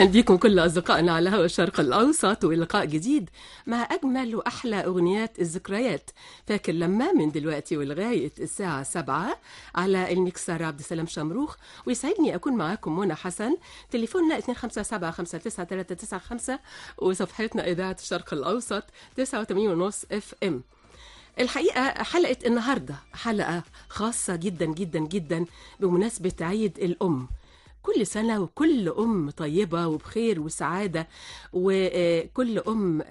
أهلا بكم كل أصدقائنا على هوا الشرق الأوسط ولقاء جديد مع أجمل وأحلى أغنيات الذكريات فاكر لما من دلوقتي ولغاية الساعة سبعة على المكسر عبد السلام شمروخ ويسعدني أكون معاكم منى حسن تليفوننا 257 وصفحتنا إذاعة الشرق الأوسط 89 ونص اف ام الحقيقة حلقة النهاردة حلقة خاصة جدا جدا جدا بمناسبة عيد الأم كل سنة وكل أم طيبة وبخير وسعادة وكل أم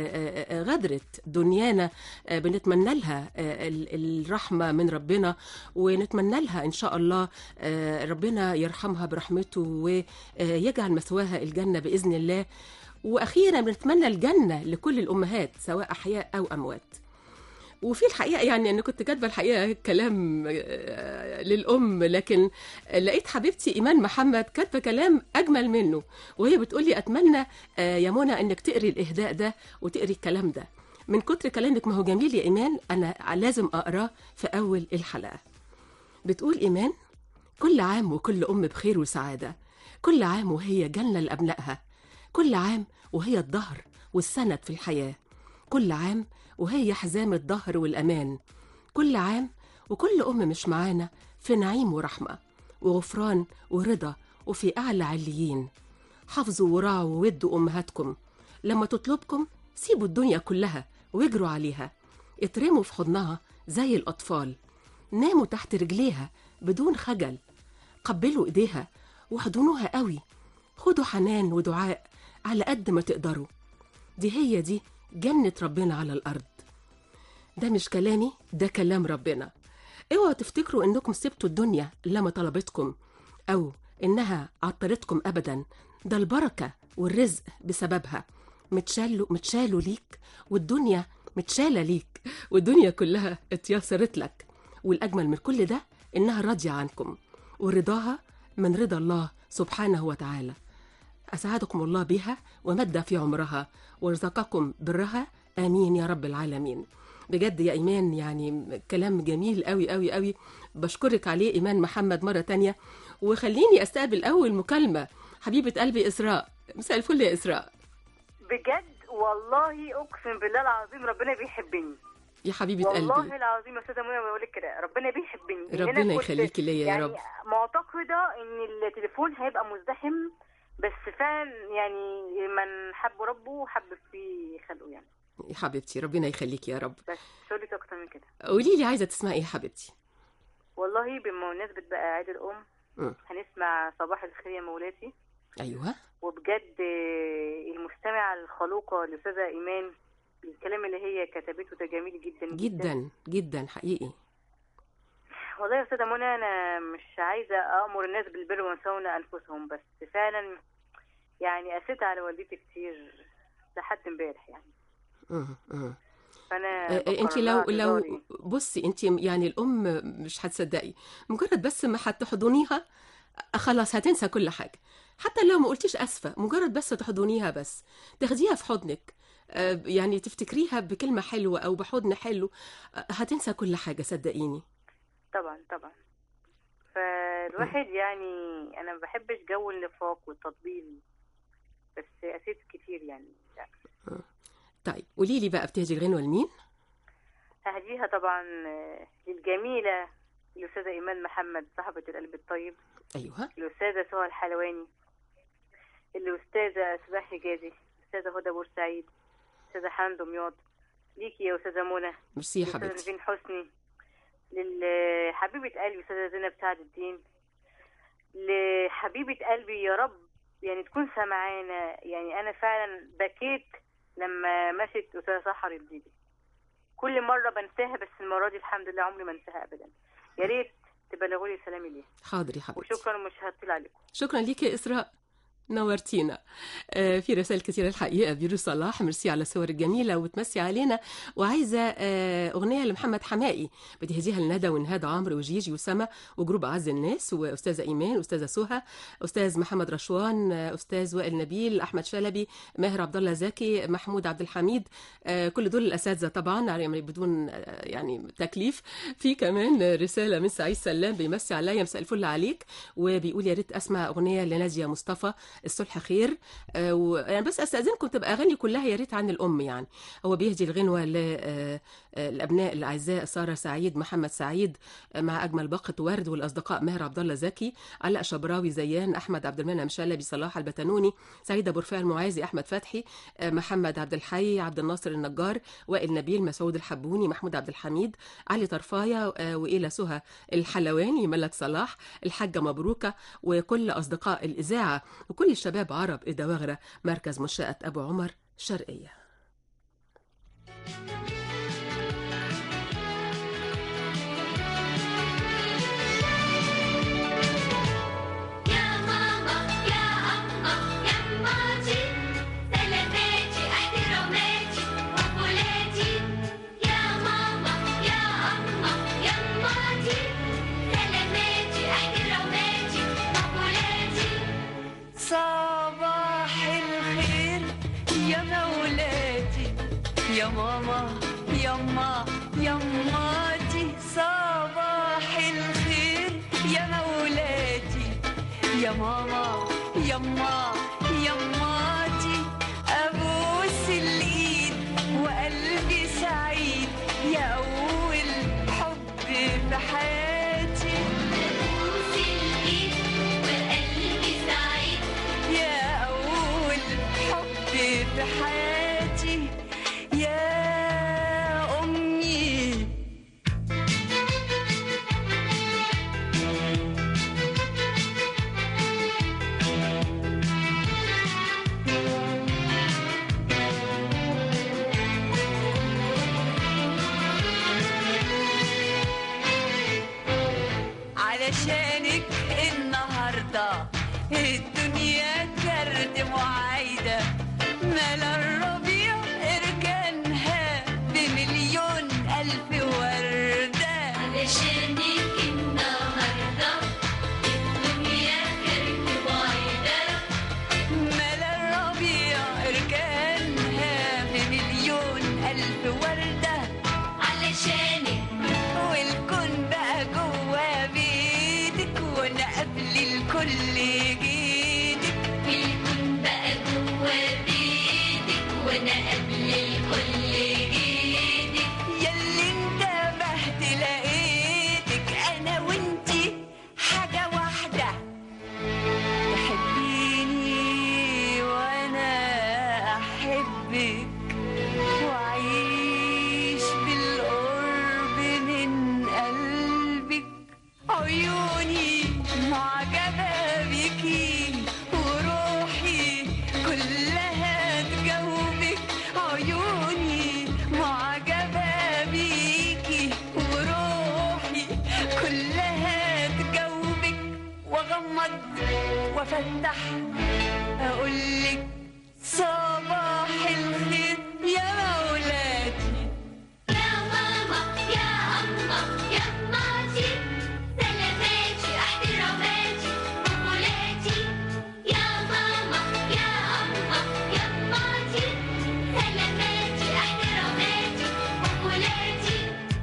غدرت دنيانا بنتمنى لها الرحمة من ربنا ونتمنى لها إن شاء الله ربنا يرحمها برحمته ويجعل مثواها الجنة بإذن الله وأخيرا بنتمنى الجنة لكل الأمهات سواء أحياء أو أموات وفي الحقيقه يعني انا كنت كاتبه الحقيقه كلام للام لكن لقيت حبيبتي ايمان محمد كاتبه كلام اجمل منه وهي بتقول لي اتمنى يا منى انك تقري الاهداء ده وتقري الكلام ده من كتر كلامك ما هو جميل يا ايمان انا لازم اقراه في اول الحلقه بتقول ايمان كل عام وكل ام بخير وسعاده كل عام وهي جنه لابنائها كل عام وهي الظهر والسند في الحياه كل عام وهي حزام الظهر والأمان كل عام وكل أم مش معانا في نعيم ورحمة وغفران ورضا وفي أعلى عليين حافظوا وراعوا وودوا أمهاتكم لما تطلبكم سيبوا الدنيا كلها واجروا عليها اترموا في حضنها زي الأطفال ناموا تحت رجليها بدون خجل قبلوا إيديها واحضنوها قوي خدوا حنان ودعاء على قد ما تقدروا دي هي دي جنة ربنا على الأرض ده مش كلامي ده كلام ربنا اوعوا تفتكروا انكم سبتوا الدنيا لما طلبتكم او انها عطلتكم ابدا ده البركة والرزق بسببها متشالوا متشالوا ليك والدنيا متشالة ليك والدنيا كلها اتيسرت لك والأجمل من كل ده إنها راضية عنكم ورضاها من رضا الله سبحانه وتعالى أسعدكم الله بها ومد في عمرها ورزقكم برها آمين يا رب العالمين بجد يا إيمان يعني كلام جميل قوي قوي قوي بشكرك عليه إيمان محمد مرة تانية وخليني أستقبل أول مكالمة حبيبة قلبي إسراء مساء الفل يا إسراء بجد والله اقسم بالله العظيم ربنا بيحبني يا حبيبة والله قلبي العظيم يا استاذه منى بقول لك كده ربنا بيحبني إن أنا ربنا كنت يخليكي ليا يا يعني رب معتقده ان التليفون هيبقى مزدحم بس فعلا يعني من حب ربه حب في خلقه يعني يا حبيبتي ربنا يخليكي يا رب بس مش هقول لك اكتر من كده قولي لي عايزة تسمعي إيه يا حبيبتي والله بمناسبه بقى عيد الام مم. هنسمع صباح الخير يا مولاتي أيوه وبجد المستمعه الخلوقه الاستاذه ايمان الكلام اللي هي كتبته ده جميل جدا جدا جدا حقيقي والله يا استاذه منى انا مش عايزه امر الناس بالبر وينسون انفسهم بس فعلا يعني قسيت على والدتي كتير لحد امبارح يعني مم. مم. فانا انت بكرر لو لها لو اعتذاري. بصي انت يعني الام مش هتصدقي مجرد بس ما هتحضنيها خلاص هتنسى كل حاجه حتى لو ما قلتيش اسفه مجرد بس تحضنيها بس تاخديها في حضنك آه، يعني تفتكريها بكلمه حلوه او بحضن حلو آه، هتنسى كل حاجه صدقيني طبعا طبعا فالواحد يعني انا ما بحبش جو النفاق والتطبيل بس قسيت كتير يعني لا. طيب قولي لي بقى بتهدي الغنوه لمين ههديها طبعا آه، للجميله الاستاذه ايمان محمد صاحبه القلب الطيب ايوه الأستاذة سهى الحلواني الأستاذة سباح حجازي الأستاذة هدى بورسعيد الأستاذة حان دمياط ليكي يا أستاذة منى ميرسي يا الأستاذة حبيبتي نيفين حسني لحبيبة قلبي أستاذة زينب سعد الدين لحبيبة قلبي يا رب يعني تكون سمعانا يعني أنا فعلا بكيت لما مشت أستاذة سحر الديدي كل مرة بنساها بس المرة دي الحمد لله عمري ما انساها أبدا يا ريت تبلغوا لي سلامي ليها حاضر يا حبيبتي وشكرا مش هطيل عليكم شكرا ليك يا إسراء نورتينا آه، في رسائل كثيرة الحقيقة بيرو صلاح ميرسي على الصور الجميلة وتمسي علينا وعايزة آه، أغنية لمحمد حمائي بتهديها لندى ونهاد عمرو وجيجي وسما وجروب أعز الناس وأستاذة إيمان أستاذة سهى أستاذ محمد رشوان آه، أستاذ وائل نبيل أحمد شلبي ماهر عبد الله زكي محمود عبد الحميد آه، كل دول الأساتذة طبعا يعني بدون آه، يعني تكليف في كمان رسالة من سعيد سلام بيمسي عليا مساء الفل عليك وبيقول يا ريت أسمع أغنية لنادية مصطفى الصلح خير آه، ويعني بس استاذنكم تبقى اغاني كلها يا ريت عن الام يعني هو بيهدي الغنوه للابناء الاعزاء ساره سعيد محمد سعيد آه، مع اجمل باقه ورد والاصدقاء ماهر عبد الله زكي علاء شبراوي زيان احمد عبد المنعم شلبي صلاح البتنوني سعيد ابو رفاع المعازي احمد فتحي آه، محمد عبد الحي عبد الناصر النجار وائل نبيل مسعود الحبوني محمود عبد الحميد علي طرفايه آه، والى سهى الحلواني ملك صلاح الحاجه مبروكه وكل اصدقاء الاذاعه وكل الشباب عرب إدواغرة مركز منشاه ابو عمر شرقيه يا ماما يا أما يا أماتي سلاماتي احتراماتي وقبولاتي يا ماما يا أما يا أماتي سلاماتي احتراماتي وقبولاتي صباح الخير يا مولاتي يا ماما يما يماتي صباح الخير يا مولاتي يا ماما يما يماتي ابوس الايد وقلبي سعيد يا اول حب في حياتي بوسي الإيد وقلبي سعيد يا أول حب في حياتي يا أمي علشانك النهارده الدنيا كرد معايدة ملا الربيع اركانها بمليون ألف وردة علشانك النهاردة الدنيا كانت بعيدة ملا الربيع اركانها بمليون ألف وردة علشانك والكون بقى جوا بيتك وانا قبل الكل جيتك والكون بقى جوا بيتك وانا قبل الكل جيتك ياللي انتبهت لقيتك انا وانتي حاجة واحدة تحبيني وانا احبك واعيش بالقرب من قلبك عيوني معجبة بيكي وروحي كلها تجاوبك عيوني معجبة بيكي وروحي كلها تجاوبك واغمض وافتح اقولك صباح الخير يا مولاتي يا ماما يا أما يا أماتي سلاماتي احتراماتي قبولاتي يا ماما يا أما يا أماتي سلاماتي احتراماتي قبولاتي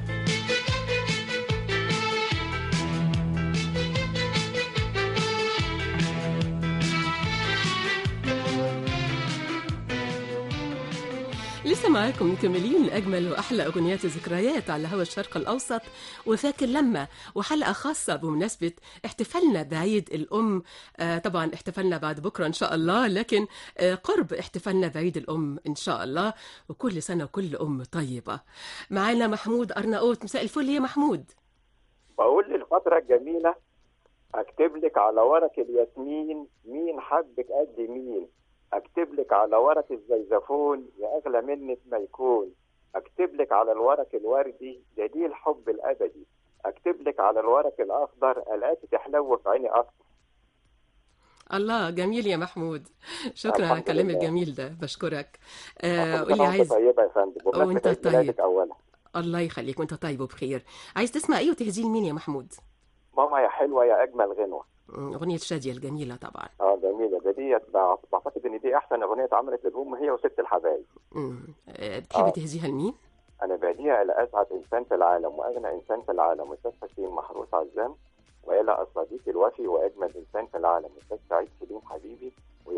لسه معاكم مكملين أجمل وأحلى أغنيات الذكريات على هوا الشرق الأوسط وفاكر لما وحلقة خاصة بمناسبة احتفالنا بعيد الأم آه طبعا احتفالنا بعد بكرة إن شاء الله لكن آه قرب احتفالنا بعيد الأم إن شاء الله وكل سنة وكل أم طيبة معانا محمود أرناؤوط مساء الفل يا محمود بقول للفترة الجميلة أكتب لك على ورق الياسمين مين حبك قد مين أكتب لك على ورق الزيزفون يا أغلى منك ما يكون أكتب لك على الورق الوردي جديد الحب الأبدي أكتب لك على الورق الأخضر الآتي تحلو في عيني أكتر الله جميل يا محمود شكرا على الحمد الكلام لله. الجميل ده بشكرك آه كل قولي سنة وأنت عايز طيبة يا فندم وأنت بمناسبة عيد طيب. ميلادك أولا الله يخليك وانت طيب وبخير عايز تسمع ايه وتهزيل مين يا محمود ماما يا حلوة يا أجمل غنوة مم، أغنية شادية الجميلة طبعا اه جميلة ده ديت بع- بعتقد إن دي أحسن أغنية اتعملت للأم هي وست الحبايب مم. آه، بتحبي آه. تهزيها لمين؟ أنا بهديها إلى أسعد إنسان في العالم وأغنى إنسان في العالم أستاذ حسين محروس عزام وإلى الصديق الوفي وأجمل إنسان في العالم أستاذ سعيد سليم حبيبي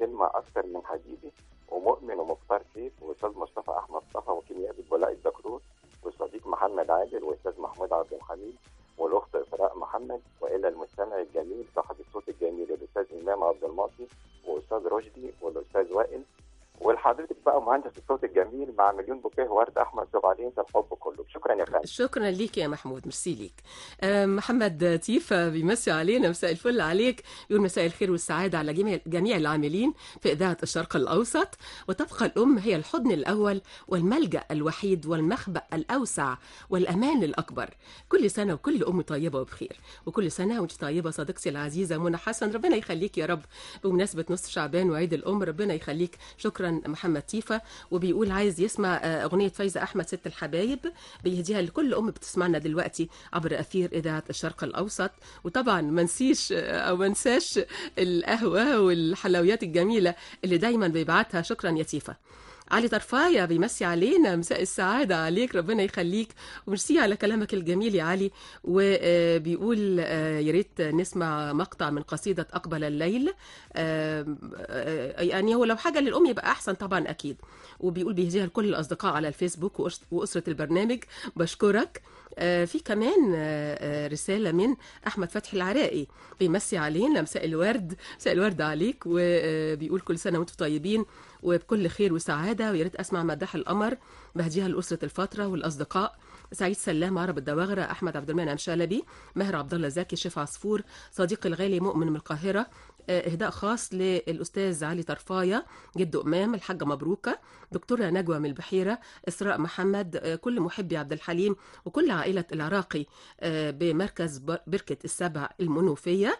كلمة أكثر من حبيبي ومؤمن ومختار سيف وأستاذ مصطفى أحمد صفا وكيميائي بولاء الدكرور والصديق محمد عادل والأستاذ محمود عبد الحميد والأخت إسراء محمد وإلى المستمع الجميل صاحب الصوت الجميل الأستاذ إمام عبد المعطي وأستاذ رشدي والأستاذ وائل ولحضرتك بقى مهندس الصوت الجميل مع مليون بوكيه ورد أحمد زبعلين الحب كله شكرا يا فندم شكرا ليك يا محمود ميرسي ليك آه، محمد تيفا بيمسي علينا مساء الفل عليك بيقول مساء الخير والسعادة على جميع جميع العاملين في إذاعة الشرق الأوسط وتبقى الأم هي الحضن الأول والملجأ الوحيد والمخبأ الأوسع والأمان الأكبر كل سنة وكل أم طيبة وبخير وكل سنة وأنت طيبة صديقتي العزيزة منى حسن ربنا يخليك يا رب بمناسبة نصف شعبان وعيد الأم ربنا يخليك شكرا محمد تيفا وبيقول عايز يسمع آه، أغنية فايزة أحمد ست الحبايب بيهديها لكل أم بتسمعنا دلوقتي عبر أثير إذاعة الشرق الأوسط وطبعا ما نسيش آه، أو ما نساش القهوة والحلويات الجميلة اللي دايما بيبعتها شكرا يا تيفا علي طرفاية بيمسي علينا مساء السعادة عليك ربنا يخليك وميرسي على كلامك الجميل يا علي وبيقول يا ريت نسمع مقطع من قصيدة أقبل الليل آه، آه، يعني هو لو حاجة للأم يبقى أحسن طبعا أكيد وبيقول بيهديها لكل الأصدقاء على الفيسبوك وأس- وأسرة البرنامج بشكرك آه، في كمان آه، آه، رسالة من أحمد فتحي العراقي بيمسي علينا مساء الورد مساء الورد عليك وبيقول كل سنة وانتم طيبين وبكل خير وسعادة ويا ريت أسمع مداح القمر بهديها لأسرة الفترة والأصدقاء سعيد سلام عرب الدواغرة أحمد عبد المنعم شلبي ماهر عبد الله زكي شيف عصفور صديقي الغالي مؤمن من القاهرة آه، إهداء خاص للأستاذ علي طرفاية جد أمام الحاجة مبروكة دكتورة نجوى من البحيرة إسراء محمد آه، كل محبي عبد الحليم وكل عائلة العراقي آه، بمركز بر- بركة السبع المنوفية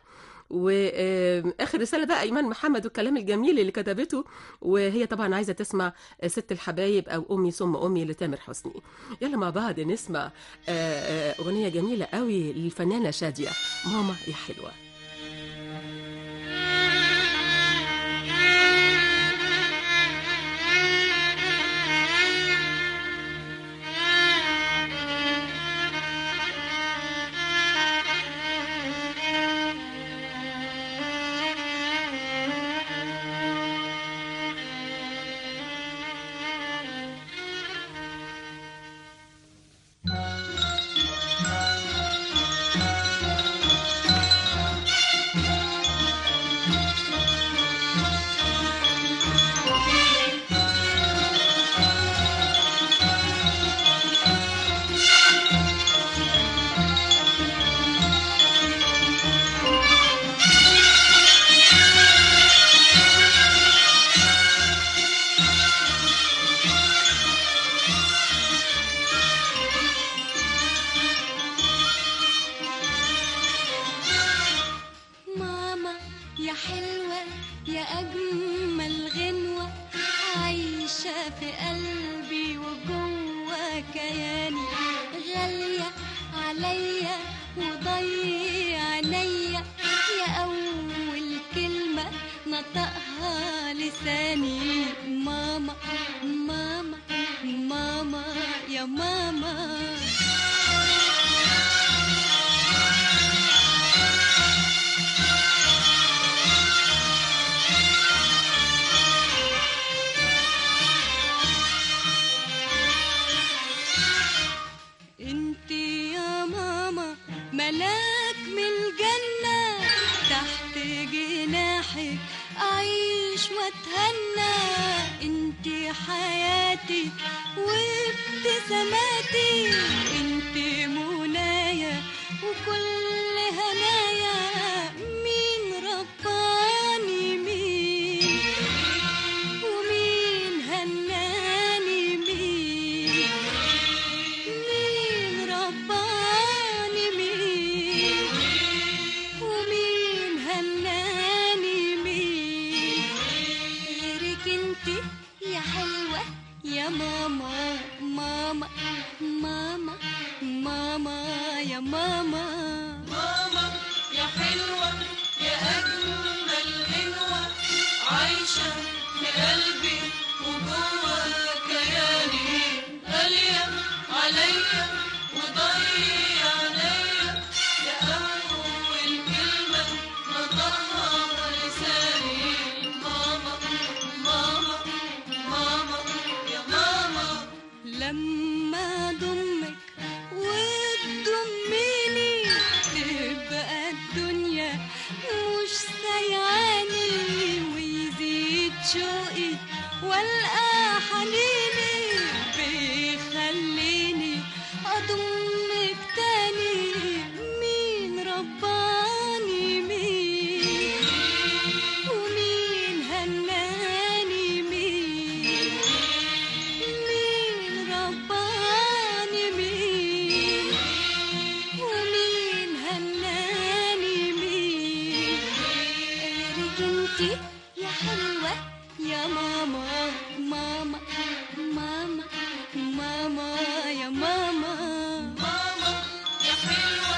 واخر رساله بقى ايمان محمد والكلام الجميل اللي كتبته وهي طبعا عايزه تسمع آه، ست الحبايب او امي ثم امي لتامر حسني يلا مع بعض نسمع آه، آه، اغنيه جميله قوي للفنانه شاديه ماما يا حلوه ماما يا حلوة يا أجمل غنوة عايشة في قلبي وجوه كياني غالية عليا وضي عينيا يا أول كلمة نطقها لساني ماما ماما ماما يا ماما انت يا ماما ملاك من الجنة تحت جناحك أعيش وأتهنى انت حياتي وابتساماتي انت منايا وكل هنايا مين رباني مين ومين هناني مين مين رباني مين ومين هناني مين غيرك انت يا حلوة يا ماما ماما ماما ماما يا ماما ماما يا حلوة يا أجمل غنوة عايشة في قلبي وجوه كياني غالية عليا وضي عليا يا أول كلمة نطقها لساني ماما شوقي والقى حنيني بيخليني اضمك تاني مين رباني مين ومين هناني مين مين رباني مين ومين هناني مين غيرك انتي يا حلوة يا ماما ماما ماما ماما يا ماما ماما يا حلوة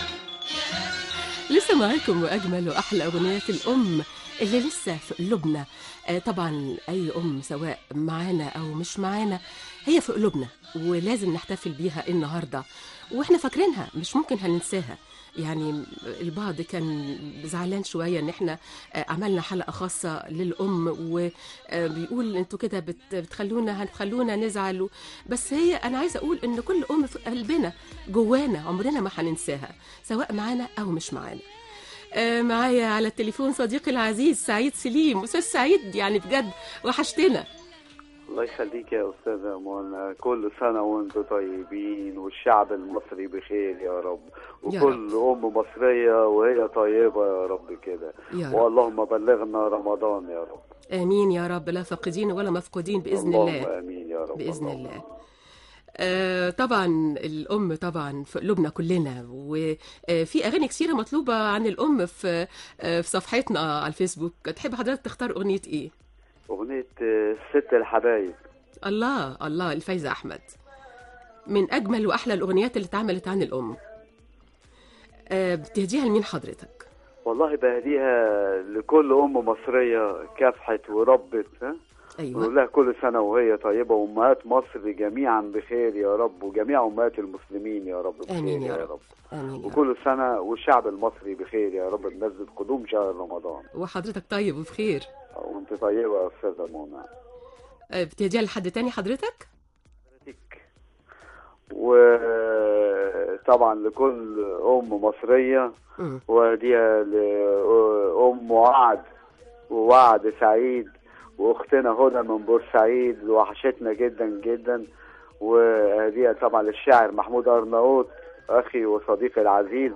لسه معاكم واجمل واحلى اغنيات الام اللي لسه في قلوبنا آه، طبعا اي ام سواء معانا او مش معانا هي في قلوبنا ولازم نحتفل بيها النهارده واحنا فاكرينها مش ممكن هننساها يعني البعض كان زعلان شويه ان احنا آه، عملنا حلقه خاصه للام وبيقول انتوا كده بت- بتخلونا هتخلونا نزعل و- بس هي انا عايزه اقول ان كل ام في قلبنا جوانا عمرنا ما هننساها سواء معانا او مش معانا آه، معايا على التليفون صديقي العزيز سعيد سليم استاذ سعيد يعني بجد وحشتنا الله يخليك يا أستاذة منى كل سنة وأنتم طيبين والشعب المصري بخير يا رب يا وكل أم مصرية وهي طيبة يا رب كده يا رب واللهم بلغنا رمضان يا رب امين يا رب لا فاقدين ولا مفقودين باذن اللهم الله آمين يا رب باذن اللهم الله آه طبعا الام طبعا في قلوبنا كلنا وفي اغاني كثيره مطلوبه عن الام في آه، في صفحتنا على الفيسبوك تحب حضرتك تختار اغنيه ايه أغنية آه، ست الحبايب الله الله الفايزه احمد من اجمل واحلى الاغنيات اللي اتعملت عن الام آه بتهديها لمين حضرتك والله بهديها لكل أم مصرية كافحت وربت ها ايوه ونقول لها كل سنة وهي طيبة وأمهات مصر جميعا بخير يا رب وجميع أمهات المسلمين يا رب بخير آمين يا يا رب. رب امين يا رب. وكل سنة والشعب المصري بخير يا رب بمناسبة قدوم شهر رمضان وحضرتك طيب وبخير وانت طيبة يا أستاذة منى آه، بتهديها لحد تاني حضرتك وطبعا لكل أم مصرية مم. وهديها لأم وعد ووعد سعيد وأختنا هدى من بورسعيد وحشتنا جدا جدا وهديها طبعا للشاعر محمود أرناؤوط أخي وصديقي العزيز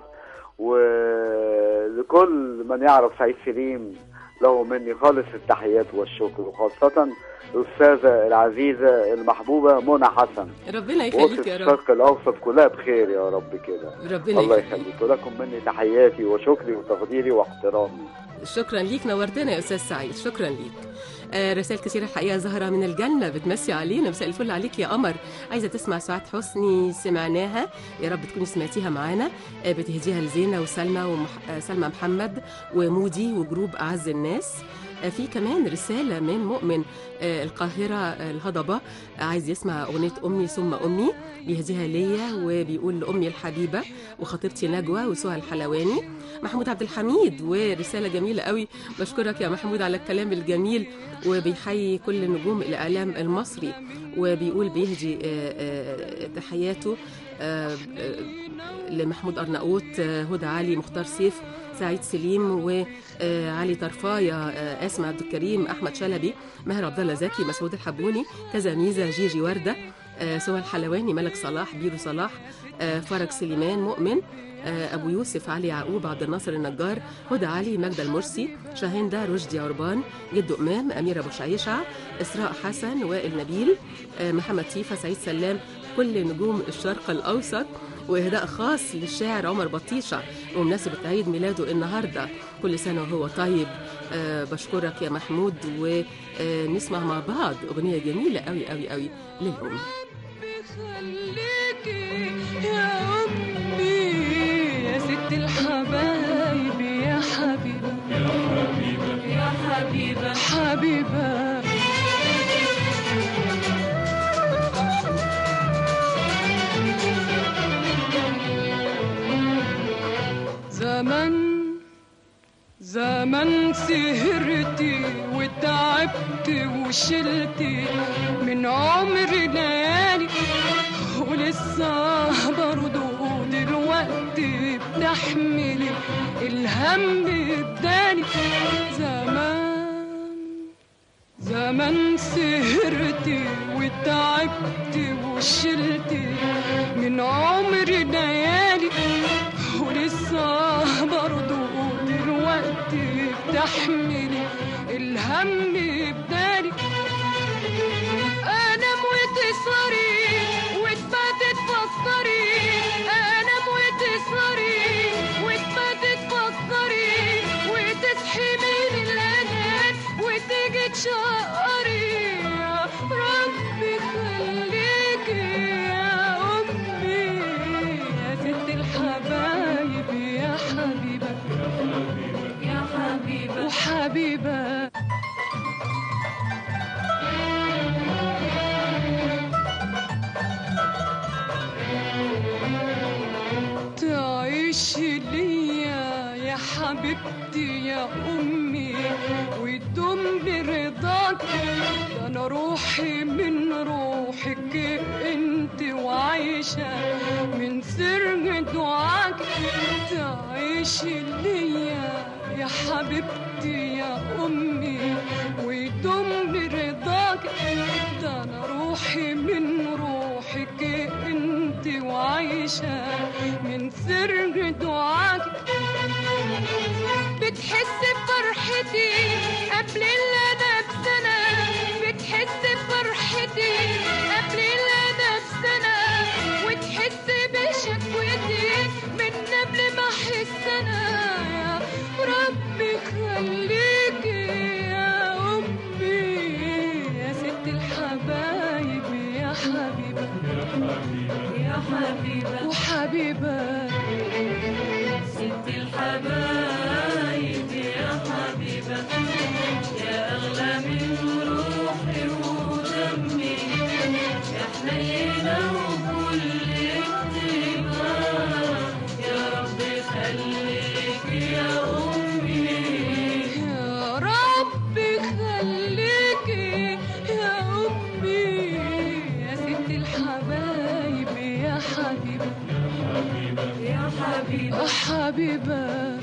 ولكل من يعرف سعيد سليم له مني خالص التحيات والشكر وخاصة الأستاذة العزيزة المحبوبة منى حسن ربنا وسط يخليك يا رب الشرق الأوسط كلها بخير يا رب كده ربنا الله يخليك يخليك ولكم مني تحياتي وشكري وتقديري واحترامي شكرا ليك نورتنا يا استاذ سعيد شكرا ليك آه، رسائل كثيرة الحقيقة زهرة من الجنة بتمسي علينا مساء الفل عليك يا قمر عايزة تسمع سعاد حسني سمعناها يا رب تكوني سمعتيها معانا آه، بتهديها لزينة وسلمى وسلمى محمد ومودي وجروب أعز الناس آه، في كمان رسالة من مؤمن آه، القاهرة آه، الهضبة آه، عايز يسمع أغنية أمي ثم أمي بيهديها ليا وبيقول لأمي الحبيبة وخطيبتي نجوى وسهى الحلواني محمود عبد الحميد ورسالة جميلة قوي بشكرك يا محمود على الكلام الجميل وبيحيي كل نجوم الإعلام المصري وبيقول بيهدي آه، آه، تحياته آه، آه، لمحمود أرناؤوط آه، هدى علي مختار سيف سعيد سليم وعلي طرفاية آه، آسم عبد الكريم أحمد شلبي ماهر عبد الله زكي مسعود الحبوني كذا ميزة جيجي وردة آه، سهى الحلواني ملك صلاح بيرو صلاح آه، فرج سليمان مؤمن آه، ابو يوسف علي يعقوب عبد الناصر النجار هدى علي مجدة المرسي شاهندة رشدي عربان جدو امام اميره ابو شعيشع اسراء حسن وائل نبيل آه، محمد تيفا سعيد سلام كل نجوم الشرق الاوسط واهداء خاص للشاعر عمر بطيشه بمناسبه عيد ميلاده النهارده كل سنه وهو طيب آه، بشكرك يا محمود ونسمع مع بعض اغنيه جميله قوي قوي قوي للام خليكي يا أمي يا ست الحبايب يا حبيبة يا حبيبة حبيبة زمن زمن سهرتي وتعبت وشلتي من عمري ليالي ولسه برضو دلوقتي بتحملي الهم الداني زمان زمان سهرتي وتعبت وشلتي من عمري ليالي ولسه برضو دلوقتي بتحملي الهم بدالي انام وتسهري وتباتي تفكري انام وتسهري وتباتي تفكري وتصحي من الانام وتيجي تشقري يا ربي خليكي يا امي يا ست الحبايب يا حبيبه يا حبيبة وحبيبه تعيش ليا يا حبيبتي يا أمي ويدوم برضاك ده أنا روحي من روحك أنت وعايشة من سر دعاك تعيش ليا يا حبيبتي يا أمي ويدوم برضاك ده أنا روحي من روحك أنت وعايشة من سر دعاك بتحس بفرحتي قبل اللي انا بسنة بتحس بفرحتي قبل اللي انا بسنة وتحس بشكوتي من قبل ما احس انا يا ربي خليكي يا امي يا ست الحبايب يا حبيبه يا حبيبة وحبيبه ست الحبايب يا حبيبة يا أغلى من روحي ودمي يا حنينة وكل اكتبا يا رب خليك يا أمي يا ربي خليكي يا أمي يا ست الحبايب يا حبيبة يا حبيبة يا حبيبة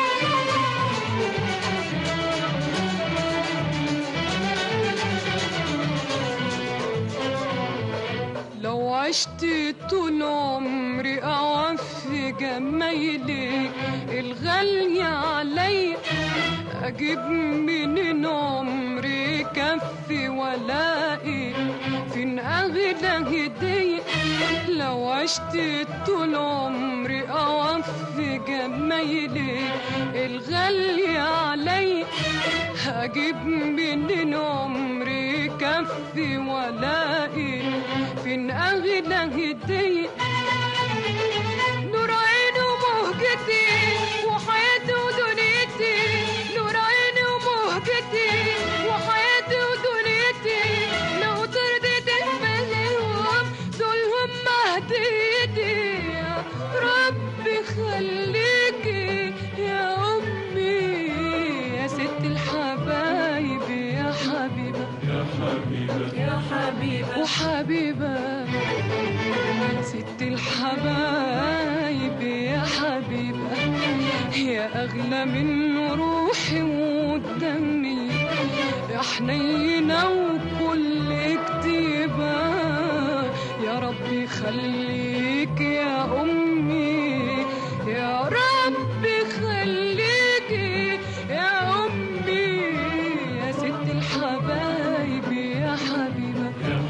لو عشت طول عمري أوفي جمايلك الغالية عليا أجيب منين عمري كفي ولاقي فين أغلى هدية لو عشت طول عمري أوفي جمايلك الغالية عليا هجيب منين عمري كفي ولاقي فين أغلى هدية نور عيني ومهجتي وحياتي ودنيتي نور عيني ومهجتي وحياتي ودنيتي لو ترضيت تفهمهم دول هم هديتي يا ربي خليكي يا أمي يا ست الحبايب يا حبيبة يا حبيبة وحبيبة ست الحبايب يا حبيبة يا أغلى من روحي ودمي يا حنينة وكل كتيبة يا ربي خليك يا أمي يا ربي خليك يا أمي يا ست الحبايب يا حبيبة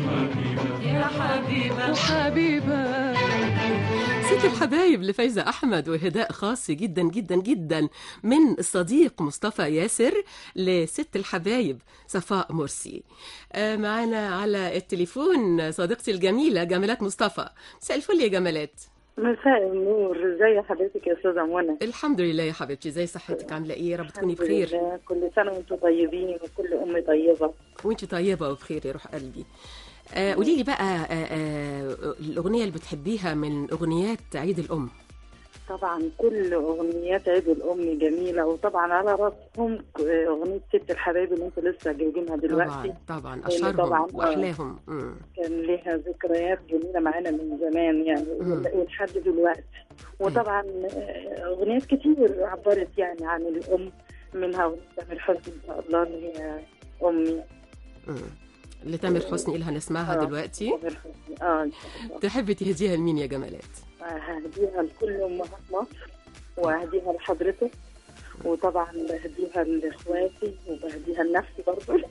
يا حبيبة وحبيبة ست الحبايب لفايزة أحمد وهداء خاص جدا جدا جدا من الصديق مصطفى ياسر لست الحبايب صفاء مرسي آه، معانا على التليفون صديقتي الجميلة جمالات مصطفى مساء الفل يا جمالات مساء النور ازي حضرتك يا استاذه منى الحمد لله يا حبيبتي زي صحتك عاملة ايه يا رب تكوني الحمد بخير لله. كل سنه وانتم طيبين وكل ام طيبه وانت طيبة وبخير يا روح قلبي آه، قولي لي بقى آه، آه، الأغنية اللي بتحبيها من أغنيات عيد الأم طبعا كل اغنيات عيد الام جميله وطبعا على راسهم اغنيه ست الحبايب اللي انتوا لسه جايبينها دلوقتي طبعا طبعا لأن أشهرهم طبعا، آه. وأحلاهم مم. كان ليها ذكريات جميله معانا من زمان يعني مم. ولحد دلوقتي وطبعا آه، اغنيات كتير عبرت يعني عن الام منها اغنيه تامر حسني ان شاء الله اللي هي امي مم. لتامر حسني اللي هنسمعها آه. دلوقتي تامر حسني. اه إن شاء الله. تحبي تهديها لمين يا جمالات ههديها لكل امهات مصر وهديها لحضرتك وطبعا بهديها لاخواتي وبهديها لنفسي برضه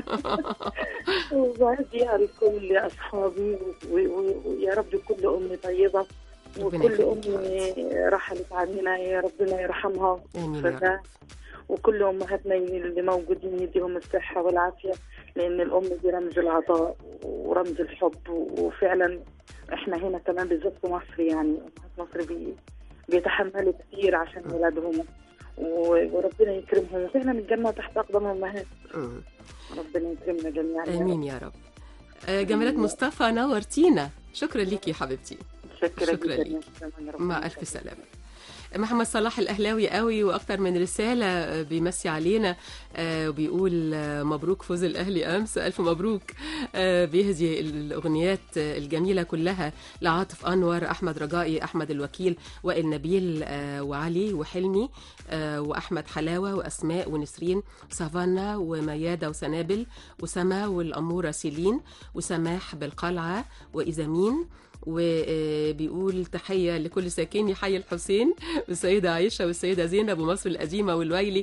وبهديها لكل اصحابي و- و- ويا رب كل ام طيبه ربنا وكل يخليك يا ام رحلت عننا يا ربنا يرحمها امين يا رب فده وكل امهاتنا اللي موجودين يديهم الصحه والعافيه لان الام دي رمز العطاء ورمز الحب وفعلا احنا هنا كمان بالذات في مصر يعني امهات مصر بي بيتحملوا كتير عشان ولادهم و- وربنا يكرمهم وفعلا الجنه تحت اقدام امهات مم. ربنا يكرمنا جميعا يا رب. امين يا رب آه، جمالات مصطفى نورتينا شكرا ليكي يا حبيبتي شكرا شكرا جدا ليك. يا سلام، ربنا مع يخليك. ألف سلامة محمد صلاح الأهلاوي قوي وأكتر من رسالة آه، بيمسي علينا آه، وبيقول آه، مبروك فوز الأهلي أمس ألف مبروك آه، بيهدي الأغنيات آه، الجميلة كلها لعاطف أنور أحمد رجائي أحمد الوكيل وائل نبيل آه، وعلي وحلمي آه، وأحمد حلاوة وأسماء ونسرين سافانا وميادة وسنابل وسما والأمورة سيلين وسماح بالقلعة وإزامين وبيقول تحية لكل ساكني حي الحسين والسيدة عائشة والسيدة زينب ومصر القديمة والويلي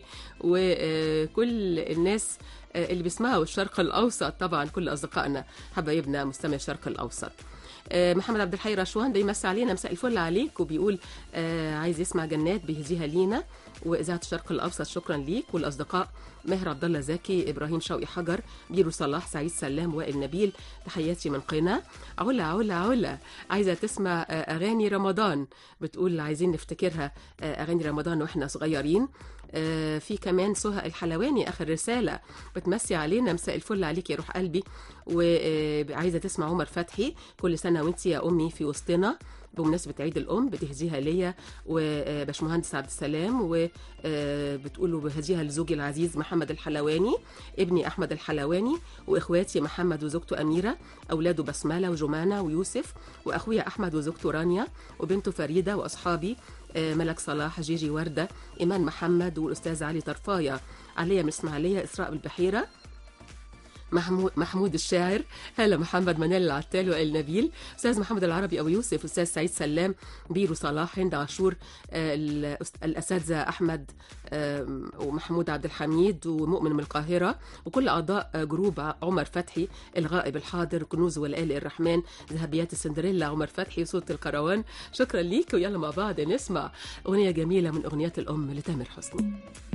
وكل الناس اللي بيسمعوا الشرق الأوسط طبعا كل أصدقائنا حبايبنا مستمع الشرق الأوسط آه، محمد عبد الحي رشوان ده يمسي علينا مساء الفل عليك وبيقول آه، عايز يسمع جنات بيهديها لينا واذاعه الشرق الاوسط شكرا ليك والاصدقاء ماهر عبد الله زكي ابراهيم شوقي حجر بيرو صلاح سعيد سلام وائل نبيل تحياتي من قنا علا علا علا عايزه تسمع آه، اغاني رمضان بتقول عايزين نفتكرها آه، اغاني رمضان واحنا صغيرين آه، في كمان سهى الحلواني اخر رساله بتمسي علينا مساء الفل عليك يا روح قلبي وعايزه تسمع عمر فتحي كل سنه وانت يا امي في وسطنا بمناسبة عيد الأم بتهديها ليا وباشمهندس عبد السلام وبتقولوا بهديها لزوجي العزيز محمد الحلواني ابني أحمد الحلواني وإخواتي محمد وزوجته أميرة أولاده بسملة وجمانة ويوسف وأخويا أحمد وزوجته رانيا وبنته فريدة وأصحابي آه، ملك صلاح جيجي وردة إيمان محمد والأستاذ علي طرفاية عليا من إسماعيلية إسراء بالبحيرة محمود محمود الشاعر هلا محمد منال العتال وائل نبيل استاذ محمد العربي ابو يوسف استاذ سعيد سلام بيرو صلاح هند عاشور آه، الأس- الاساتذه احمد آم، ومحمود عبد الحميد ومؤمن من القاهره وكل اعضاء آه، جروب ع- عمر فتحي الغائب الحاضر كنوز والآل الرحمن ذهبيات السندريلا عمر فتحي وصوت الكروان شكرا ليك ويلا مع بعض نسمع اغنيه جميله من اغنيات الام لتامر حسني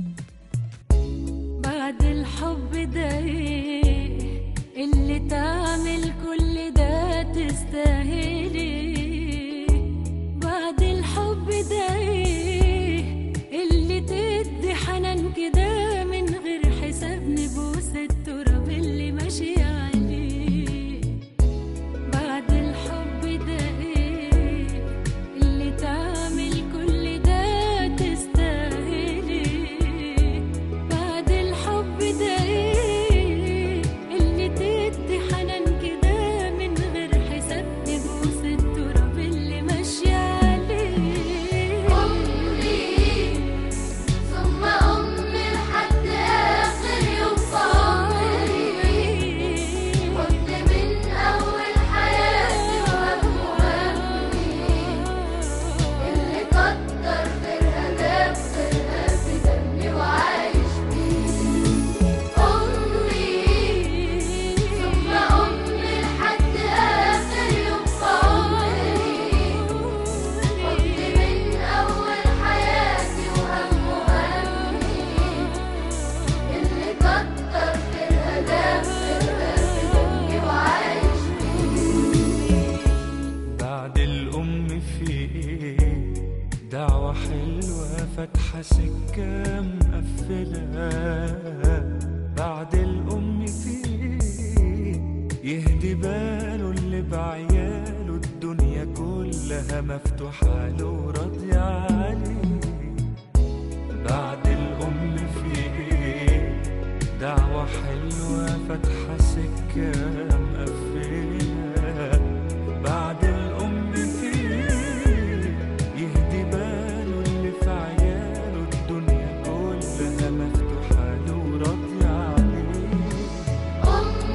بعد الحب ده ايه اللي تعمل كل ده تستاهلي بعد الحب ده ايه اللي تدي حنان كده من غير حساب نبوس التراب اللي ماشي عليه بعد الحب ده ايه اللي تعمل كل ده تستاهلي بعد الحب ده ايه اللي تدي حنان كده من غير حساب نبوس التراب اللي ماشي عليه أمي ثم أمي لحد آخر يوم في عمري كنت من أول حياتي وهم وهمي اللي كتر غيرها جاب غيرها في دمي وعايش بيه أمي ثم أمي لحد آخر يوم في عمري كنت من أول حياتي وهم وهمي اللي كتر غيرها جاب غيرها في دمي وعايش بعد الأم في إيه دعوة حلوة فاتحة سكة مقفلة بعد الأم في إيه يهدي باله اللي بعياله الدنيا كلها مفتوحة له وراضية عليه بعد الأم في إيه دعوة حلوة فاتحة سكة مقفلة بعد الأم في يهدي باله اللي في عياله الدنيا كلها مفتوحة له وراضية عليه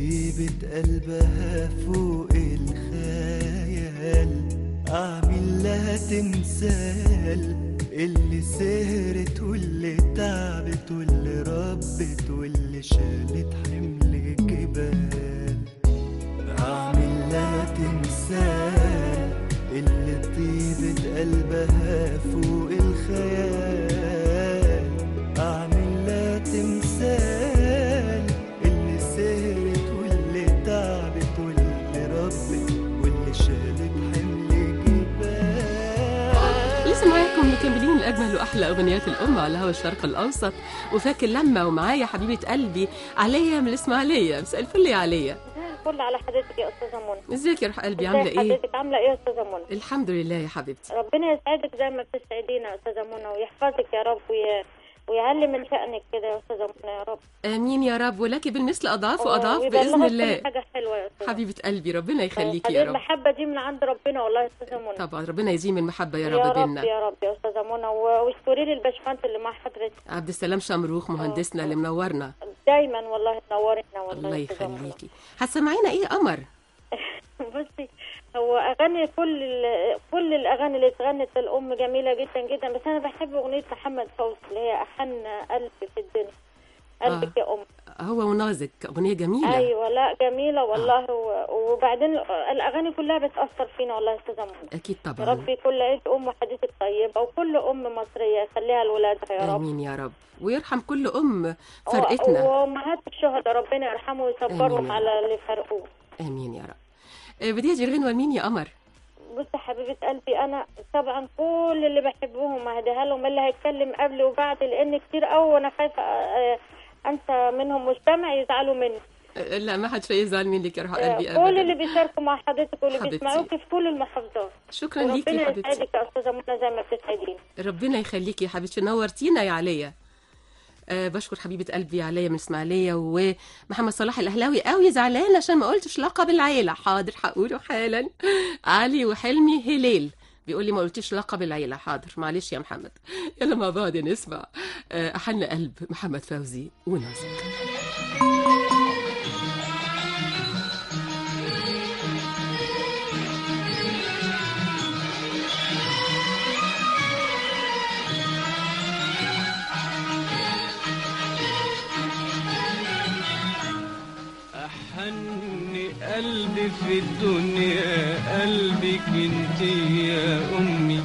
طيبة قلبها فوق الخيال أعمل لها تمثال اللي سهرت واللي تعبت واللي ربت واللي شالت حمل جبال أعمل لها تمثال اللي طيبة قلبها فوق الخيال أعمل لها تمثال اللي سهرت واللي تعبت واللي ربت واللي شالت حمل جبال لسه معاكم مكملين الاجمل واحلى اغنيات الام على هوا الشرق الاوسط وفاكر لما ومعايا حبيبه قلبي عليا من الاسماعيليه مساء الفل يا عليا كل على حضرتك يا استاذه منى ازيك يا روح قلبي ازي عامله ايه حضرتك عامله ايه يا استاذه منى الحمد لله يا حبيبتي ربنا يسعدك زي ما بتسعدينا يا استاذه منى ويحفظك يا رب وي... ويعلي من شأنك كده يا استاذه منى يا رب امين يا رب ولك بالمثل اضعاف واضعاف ويبلغك باذن كل الله حاجه حلوه يا استاذه حبيبه قلبي ربنا يخليكي هذه يا رب المحبه دي من عند ربنا والله يا استاذه منى طبعا ربنا يزيم المحبه يا يا رب رب بينا يا رب يا استاذه منى و- واشكري لي الباشمهندس اللي مع حضرتك عبد السلام شمروخ مهندسنا اللي منورنا دايما والله تنورنا والله الله يا أستاذة منى. يخليكي هتسمعينا ايه قمر بصي هو اغاني كل ال- كل الاغاني اللي اتغنت للام جميله جدا جدا بس انا بحب اغنيه محمد فوزي اللي هي احن قلب في الدنيا قلبك يا ام هو ونازك اغنيه جميله ايوه لا جميله والله و- وبعدين الاغاني كلها بتاثر فينا والله يا استاذه منى اكيد يا طبعا ربي كل عيد ام وحديثك طيبه وكل ام مصريه يخليها لولادها يا رب امين يا رب ويرحم كل ام و- فرقتنا وامهات الشهداء ربنا يرحمه ويصبرهم آمين. على اللي فرقوه امين يا رب آه، بدي اجي الغنوه لمين يا قمر بص يا حبيبة قلبي أنا طبعا كل اللي بحبهم هديها لهم اللي هيتكلم قبل وبعد لأن كتير قوي وأنا خايفة آه، أنسى منهم مجتمع يزعلوا مني آه، لا ما حد يزعل منك يا روح قلبي كل اللي ابدا بيشاركوا مع حضرتك واللي حبيبتي. بيسمعوكي في كل المحافظات شكرا ليكي وربنا يا حبيبتي يسعدك يا أستاذة منى زي ما بتسعديني ربنا يخليكي يا حبيبتي نورتينا يا عليا أه بشكر حبيبة قلبي عليا من اسماعيلية ومحمد صلاح الأهلاوي قوي زعلان عشان ما قلتش لقب العيلة حاضر هقوله حالا علي وحلمي هليل بيقول لي ما قلتيش لقب العيلة حاضر معلش يا محمد يلا مع بعض نسمع أه أحن قلب محمد فوزي ونازك أحن قلبي في الدنيا قلبك انت يا أمي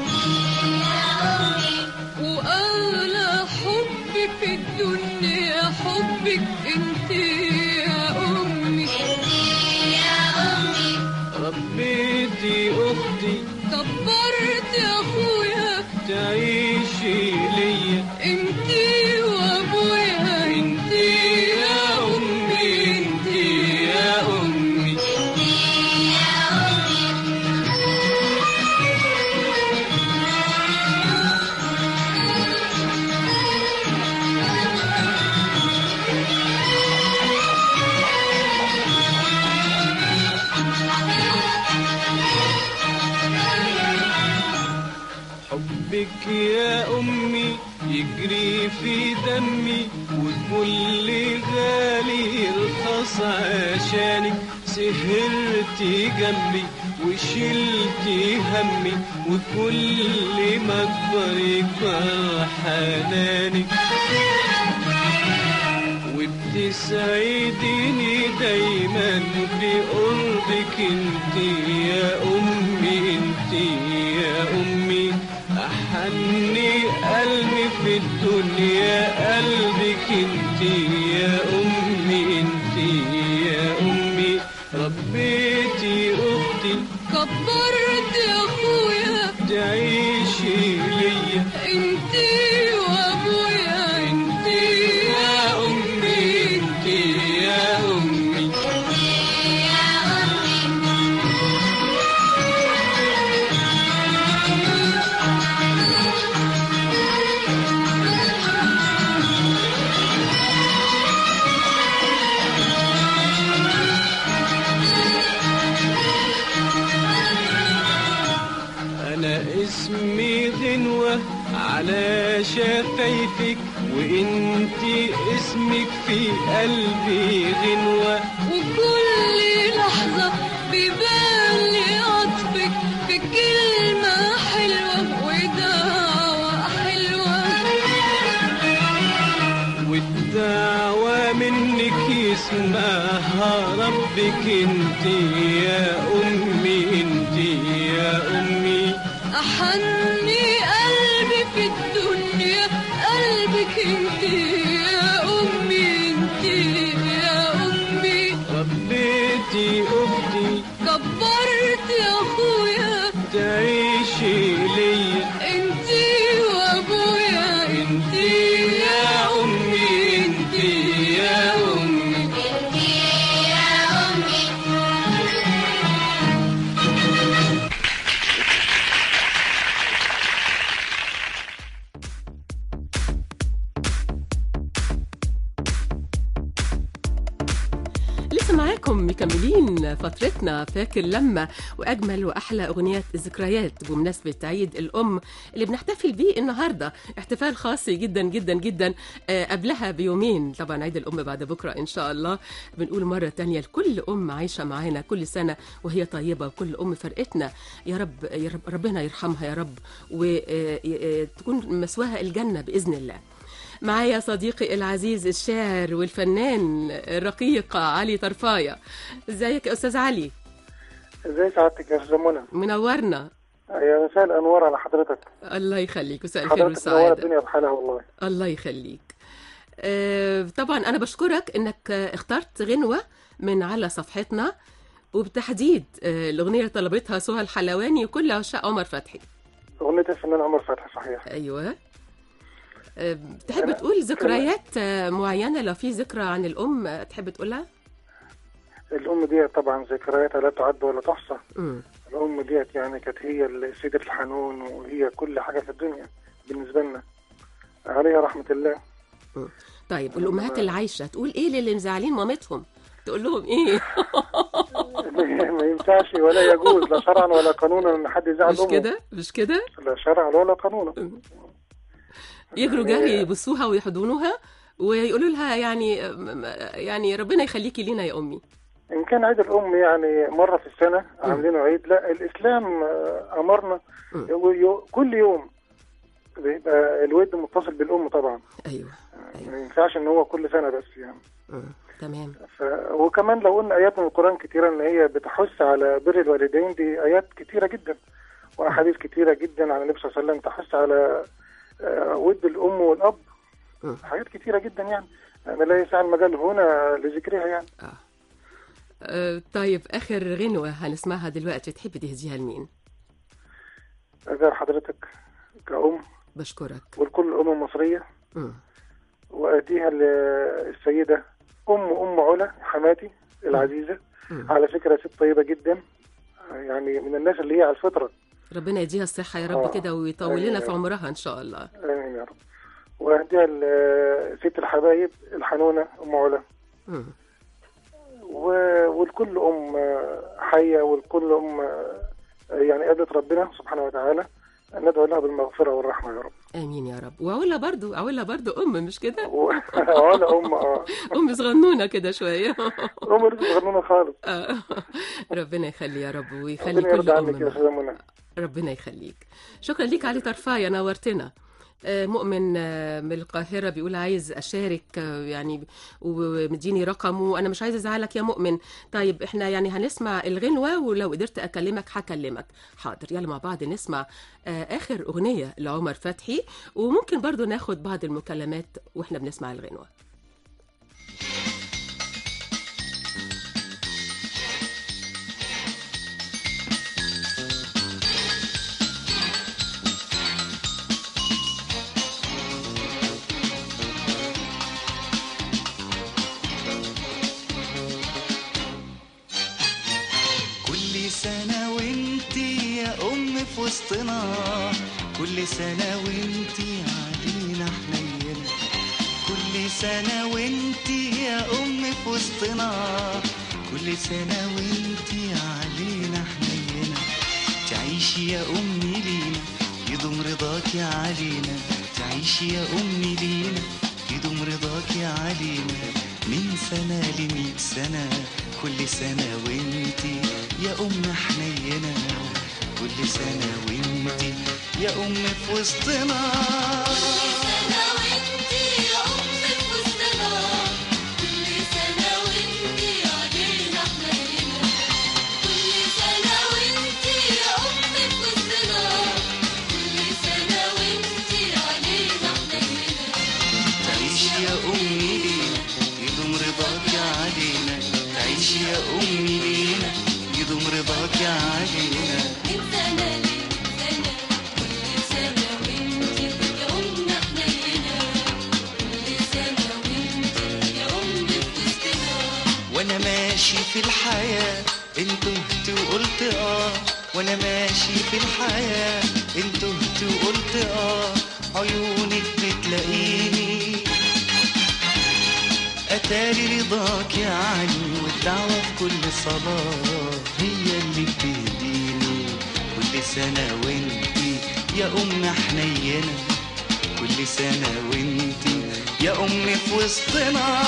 وأغلى حب في الدنيا حبك انت يا أمي يا أمي ربيتي أختي كبرت يا أخويا تعيشي ليا انت وأبويا انت يا أمي انت يا أمي حبك يا أمي يجري في دمي وكل غالي رخص عشانك سهرتي جنبي وشلتي همي وكل ما اكبر يكبر حنانك وبتسعديني دايما بقربك انت يا امي انت يا امي احني قلبي في الدنيا قلبك انت يا امي انت يا امي ربيتي اختي كبرت يا أخويا تعيشي ليا انت وأبويا انت يا امي انت يا امي أنا اسمي غنوة على شفايفك وانت اسمك في قلبي غنوة وكل لحظة بيبان لي عطفك في كلمة حلوة ودعوة حلوة والدعوة منك يسمعها ربك انت يا امي انت يا امي أحني قلبي في الدنيا قلبك انت يا أمي انت يا أمي ربيتي اختي كبرت يا أخويا تعيشي ليا انت وأبويا انت يا امي انت يا امي لسه معاكم مكملين فترتنا فاكر لما واجمل واحلى اغنيات ذكريات بمناسبه عيد الام اللي بنحتفل بيه النهارده احتفال خاص جدا جدا جدا آه، قبلها بيومين طبعا عيد الام بعد بكره ان شاء الله بنقول مره تانية لكل ام عايشه معانا كل سنه وهي طيبه وكل ام فرقتنا يا رب يا رب ربنا يرحمها يا رب وتكون مسواها الجنه باذن الله معايا صديقي العزيز الشاعر والفنان الرقيق علي طرفاية ازيك يا استاذ علي ازاي سعادتك يا استاذ منى منورنا يا مساء الانوار على حضرتك الله يخليك مساء الخير حضرتك منور والسعادة الدنيا بحالها والله الله يخليك آه، طبعا انا بشكرك انك آه، اخترت غنوة من على صفحتنا وبتحديد آه، الاغنيه اللي طلبتها سهى الحلواني وكل عشاق عمر فتحي اغنيه الفنان عمر فتحي صحيح ايوه آه، تحب تقول ذكريات آه، معينه لو في ذكرى عن الام آه، تحب تقولها الام ديت طبعا ذكرياتها لا تعد ولا تحصى مم. الام ديت يعني كانت هي سيدة الحنون وهي كل حاجه في الدنيا بالنسبه لنا عليها رحمه الله طيب والامهات اللي عايشه تقول ايه للي مزعلين مامتهم تقول لهم ايه ما ينفعش ولا يجوز لا شرعا ولا قانونا ان حد يزعل مش امه كده مش كده لا شرعا ولا قانونا يجروا جري يبصوها ويحضنوها ويقولوا لها يعني يعني ربنا يخليكي لينا يا امي ان كان عيد الام يعني مره في السنه عاملينه عيد لا الاسلام آه، امرنا يو- يو- كل يوم بيبقى الود متصل بالام طبعا ايوه ما ينفعش ان هو كل سنه بس يعني مم. تمام ف... وكمان لو قلنا ايات من القران كتيره ان هي بتحث على بر الوالدين دي ايات كتيره جدا واحاديث كتيره جدا عن النبي صلى الله عليه وسلم تحث على آه، ود الام والاب حاجات كتيره جدا يعني يعني لا يسع المجال هنا لذكرها يعني آه طيب اخر غنوه هنسمعها دلوقتي تحبي تهديها لمين أذكر حضرتك كأم بشكرك ولكل أم مصرية مم. وأديها للسيدة أم أم علا حماتي العزيزة مم. على فكرة ست طيبة جدا يعني من الناس اللي هي على الفطرة ربنا يديها الصحه يا رب آه. كده ويطول لنا أيوة. في عمرها ان شاء الله آمين يا رب وأهديها لست الحبايب الحنونة أم علا مم. و- ولكل أم حية ولكل أم يعني قابلت ربنا سبحانه وتعالى أن ندعو لها بالمغفرة والرحمة يا رب امين يا رب وعلا برضو علا برضو ام مش كده ولا أم آه. ام صغنونه كده شويه أم لسه صغنونة خالص آه. ربنا يخلي يا رب ويخلي ربنا كل يرضى ام عنك يا معاك. أستاذة منى ربنا يخليك شكرا ليك علي طرفاية نورتنا آه، مؤمن آه، من القاهرة بيقول عايز أشارك آه، يعني ومديني رقمه أنا مش عايز أزعلك يا مؤمن طيب إحنا يعني هنسمع الغنوة ولو قدرت أكلمك هكلمك حاضر يلا مع بعض نسمع آه، آخر أغنية لعمر فتحي وممكن برضو ناخد بعض المكالمات وإحنا بنسمع الغنوة كل سنة وانتي يا أم في وسطنا كل سنة وانتي علينا حنينة كل سنة وانتي يا أم في وسطنا كل سنة وانتي علينا حنينة تعيشي يا أمي لينا يدوم رضاكي علينا تعيشي يا أمي لينا يدوم رضاكي علينا من سنة لمية سنة كل سنة وانتي يا أم حنينة كل سنة وانتي يا أم في وسطنا سنة وانتي يا أم في وسطنا كل سنة وانتي علينا حنينة كل سنة وانتي يا أم في وسطنا كل سنة وانتي علينا حنينة تعيش يا أمي لينا يدوم رضاك علينا تعيش يا أمي لينا يدوم رضاك علينا من سنة لسنة كل سنة وانتي يا أم حنينة كل سنة وانتي يا أم في وسطنا وانا ماشي في الحياة انت تهت وقلت اه وانا ماشي في الحياة انت تهت وقلت اه عيونك بتلاقيني اتاري رضاك يا علي والدعوة في كل صلاة هي اللي بتهديني كل سنة وانتي يا ام حنينة كل سنة وانتي يا ام في وسطنا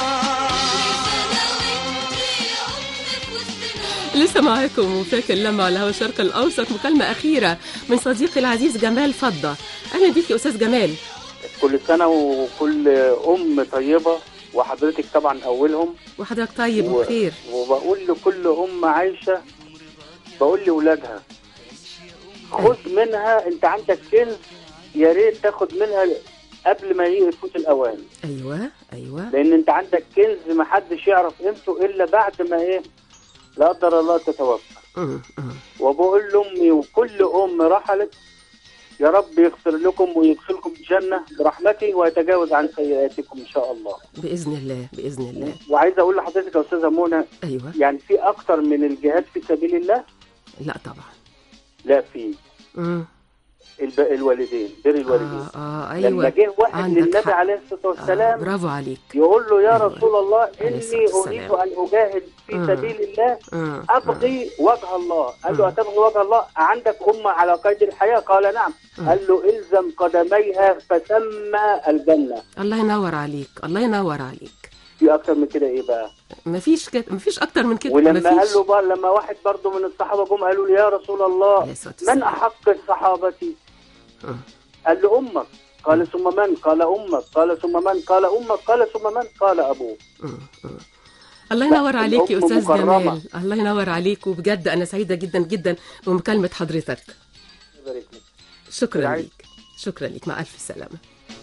لسه معاكم وفاكر لما على هوا الشرق الأوسط مكالمة أخيرة من صديقي العزيز جمال فضة أهلا بيك يا أستاذ جمال كل سنة وكل أم طيبة وحضرتك طبعا أولهم وحضرتك طيب و- وبخير وبقول لكل أم عايشة بقول لأولادها خذ منها أنت عندك كنز يا ريت تاخد منها قبل ما يفوت الأوان أيوة أيوة لأن أنت عندك كنز محدش يعرف قيمته إلا بعد ما إيه لا قدر الله تتوفى أمم، أمم. وبقول لأمي وكل أم رحلت يا رب يغفر لكم ويدخلكم الجنة برحمته ويتجاوز عن سيئاتكم إن شاء الله بإذن الله بإذن الله وعايز أقول لحضرتك يا أستاذة منى أيوة يعني في أكتر من الجهاد في سبيل الله لا طبعا لا في أمم. الب... الوالدين بر الوالدين آه آه لما أيوة جه واحد عندك للنبي حق. عليه الصلاة والسلام برافو عليك يقول له يا أيوة. رسول الله عليه إني الصلاة أريد والسلام. أن أجاهد في مم. سبيل الله أمم، أبغي وجه الله قال له أتبغي وجه الله عندك أمة على قيد الحياة قال نعم قال له إلزم قدميها فتم الجنة الله ينور عليك الله ينور عليك في أكتر من كده إيه بقى مفيش كده مفيش أكتر من كده ولما مفيش. قال له بقى لما واحد برضه من الصحابة جم قالوا له يا رسول الله من أحق الصحابة أمم. قال له أمك قال ثم من قال أمك قال ثم من قال أمك قال ثم من قال أبوك الله ينور لا، عليك يا الأم استاذ مكرمة. جمال الله ينور عليك وبجد انا سعيده جدا جدا بمكالمه حضرتك يبارك لك. شكرا بالعافية. ليك شكرا ليك مع الف سلامه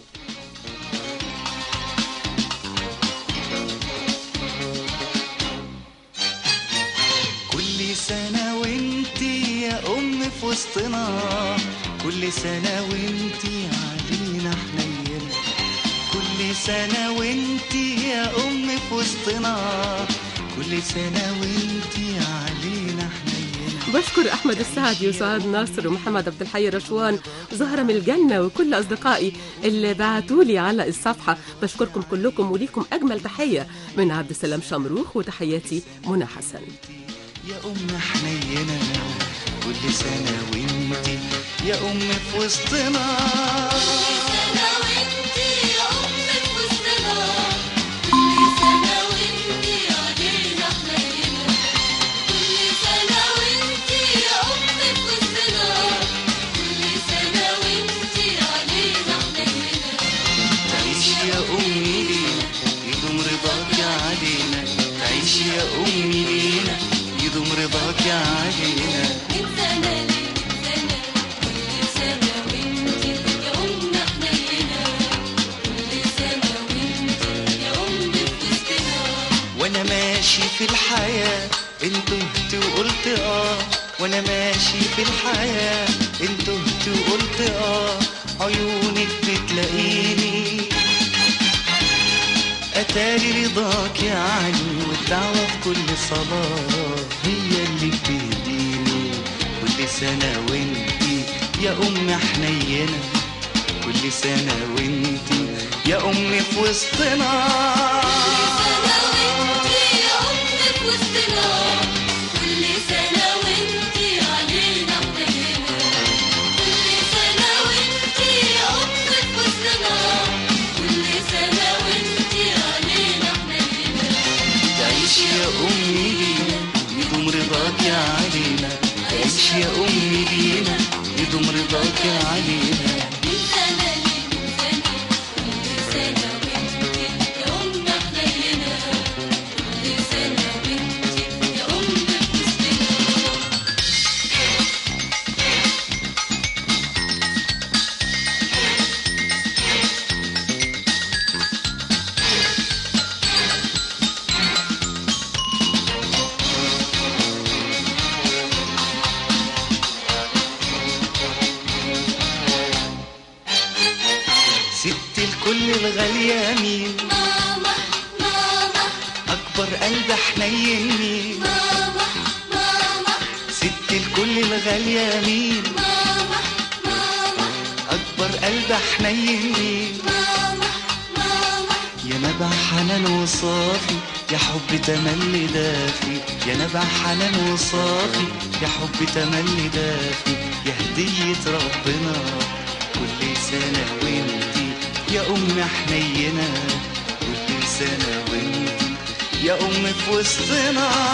كل سنة وانتي يا أم في وسطنا كل سنة وانتي علينا حنينة كل سنة وانتي يا أم في وسطنا كل سنة وانتي علينا حنينة بشكر احمد السعدي وسعاد ناصر ومحمد عبد الحي رشوان وزهره من الجنه وكل اصدقائي اللي بعتوا لي على الصفحه بشكركم كلكم وليكم اجمل تحيه من عبد السلام شمروخ وتحياتي منى حسن يا أم حنينة كل سنة وانتي يا أم في وسطنا سنة وانتي يا أم في وسطنا كل سنة وانتي علينا حنينة كل سنة وانتي يا أم في وسطنا كل سنة وانتي علينا حنينة تعيش يا أمي لينا يدوم رضاك علينا تعيش يا أمي لينا يدوم رضاك علينا من سنة لسنة كل سنة وانتي يا أم حنينة كل سنة وانتي يا أم في وسطنا وانا ماشي في الحياة انت تهت وقلت اه وانا ماشي في الحياة انت تهت وقلت اه عيونك بتلاقيني اتاري رضاك يا علي والدعوة في كل صلاة هي اللي بتهديني كل سنة وانتي يا ام حنينة كل سنة وانتي يا ام في وسطنا سنة وانتي يا أم في وسطنا كل سنة وانتي علينا حنينة كل سنة وانتي يا أم في وسطنا كل سنة وانتي علينا حنينة يا أمي لينا يدوم رضاك علينا من زمان من زمان كل سنة وانتي يا أم حنينة كل سنة وانتي يا أم في وسطنا ست الكل الغالية مين ماما ماما أكبر قلب حنين مين ماما ماما ست الكل الغالية مين ماما ماما أكبر قلب حنين مين ماما ماما يا نبع حنان وصافي يا حب تملي دافي يا نبع حنان وصافي يا حب تملي دافي يا هدية ربنا كل سنة وانتي يا أم حنينة كل سنة وانتي يا أم في وسطنا